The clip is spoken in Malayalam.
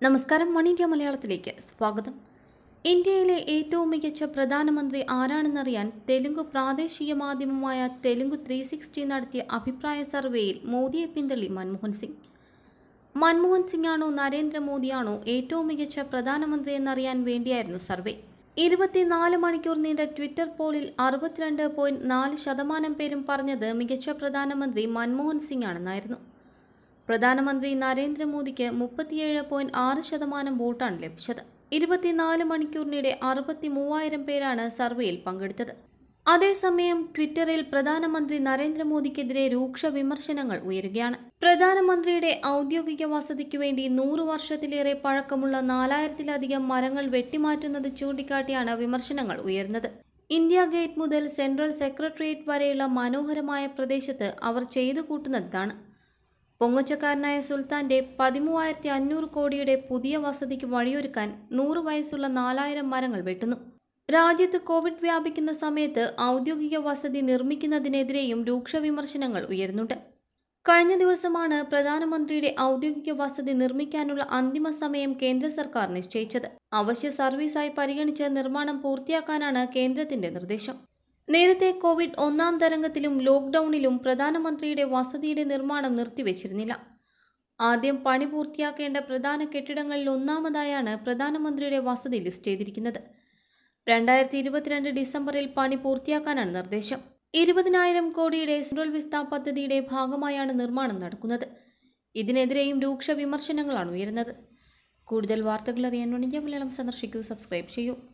നമസ്കാരം വൺ ഇന്ത്യ മലയാളത്തിലേക്ക് സ്വാഗതം ഇന്ത്യയിലെ ഏറ്റവും മികച്ച പ്രധാനമന്ത്രി ആരാണെന്നറിയാൻ തെലുങ്ക് പ്രാദേശിക മാധ്യമമായ തെലുങ്ക് ത്രീ സിക്സ്റ്റി നടത്തിയ അഭിപ്രായ സർവേയിൽ മോദിയെ പിന്തള്ളി മൻമോഹൻ സിംഗ് മൻമോഹൻ സിംഗ് ആണോ നരേന്ദ്രമോദിയാണോ ഏറ്റവും മികച്ച പ്രധാനമന്ത്രി എന്നറിയാൻ വേണ്ടിയായിരുന്നു സർവേ ഇരുപത്തിനാല് മണിക്കൂർ നീണ്ട ട്വിറ്റർ പോളിൽ അറുപത്തിരണ്ട് പോയിന്റ് നാല് ശതമാനം പേരും പറഞ്ഞത് മികച്ച പ്രധാനമന്ത്രി മൻമോഹൻ സിംഗ് ആണെന്നായിരുന്നു പ്രധാനമന്ത്രി നരേന്ദ്രമോദിക്ക് മുപ്പത്തിയേഴ് പോയിന്റ് ആറ് ശതമാനം വോട്ടാണ് ലഭിച്ചത് ഇരുപത്തിനാല് മണിക്കൂറിനിടെ അറുപത്തി മൂവായിരം പേരാണ് സർവേയിൽ പങ്കെടുത്തത് അതേസമയം ട്വിറ്ററിൽ പ്രധാനമന്ത്രി നരേന്ദ്രമോദിക്കെതിരെ രൂക്ഷ വിമർശനങ്ങൾ ഉയരുകയാണ് പ്രധാനമന്ത്രിയുടെ ഔദ്യോഗിക വസതിക്കു വേണ്ടി നൂറു വർഷത്തിലേറെ പഴക്കമുള്ള നാലായിരത്തിലധികം മരങ്ങൾ വെട്ടിമാറ്റുന്നത് ചൂണ്ടിക്കാട്ടിയാണ് വിമർശനങ്ങൾ ഉയർന്നത് ഇന്ത്യ ഗേറ്റ് മുതൽ സെൻട്രൽ സെക്രട്ടേറിയറ്റ് വരെയുള്ള മനോഹരമായ പ്രദേശത്ത് അവർ ചെയ്തു കൂട്ടുന്നതാണ് പൊങ്ങച്ചക്കാരനായ സുൽത്താന്റെ പതിമൂവായിരത്തി അഞ്ഞൂറ് കോടിയുടെ പുതിയ വസതിക്ക് വഴിയൊരുക്കാൻ നൂറ് വയസ്സുള്ള നാലായിരം മരങ്ങൾ വെട്ടുന്നു രാജ്യത്ത് കോവിഡ് വ്യാപിക്കുന്ന സമയത്ത് ഔദ്യോഗിക വസതി നിർമ്മിക്കുന്നതിനെതിരെയും രൂക്ഷ വിമർശനങ്ങൾ ഉയരുന്നുണ്ട് കഴിഞ്ഞ ദിവസമാണ് പ്രധാനമന്ത്രിയുടെ ഔദ്യോഗിക വസതി നിർമ്മിക്കാനുള്ള അന്തിമ സമയം കേന്ദ്ര സർക്കാർ നിശ്ചയിച്ചത് അവശ്യ സർവീസായി പരിഗണിച്ച് നിർമ്മാണം പൂർത്തിയാക്കാനാണ് കേന്ദ്രത്തിന്റെ നിർദ്ദേശം നേരത്തെ കോവിഡ് ഒന്നാം തരംഗത്തിലും ലോക്ക്ഡൌണിലും പ്രധാനമന്ത്രിയുടെ വസതിയുടെ നിർമ്മാണം നിർത്തിവെച്ചിരുന്നില്ല ആദ്യം പണി പൂർത്തിയാക്കേണ്ട പ്രധാന കെട്ടിടങ്ങളിൽ ഒന്നാമതായാണ് പ്രധാനമന്ത്രിയുടെ വസതി ലിസ്റ്റ് ചെയ്തിരിക്കുന്നത് രണ്ടായിരത്തി ഇരുപത്തിരണ്ട് ഡിസംബറിൽ പണി പൂർത്തിയാക്കാനാണ് നിർദ്ദേശം ഇരുപതിനായിരം കോടിയുടെ സെൻട്രൽ വിസ്ത പദ്ധതിയുടെ ഭാഗമായാണ് നിർമ്മാണം നടക്കുന്നത് ഇതിനെതിരെയും രൂക്ഷ വിമർശനങ്ങളാണ് ഉയരുന്നത് കൂടുതൽ വാർത്തകൾ അറിയാൻ വേണ്ടി മലയാളം സന്ദർശിക്കൂ സബ്സ്ക്രൈബ് ചെയ്യൂ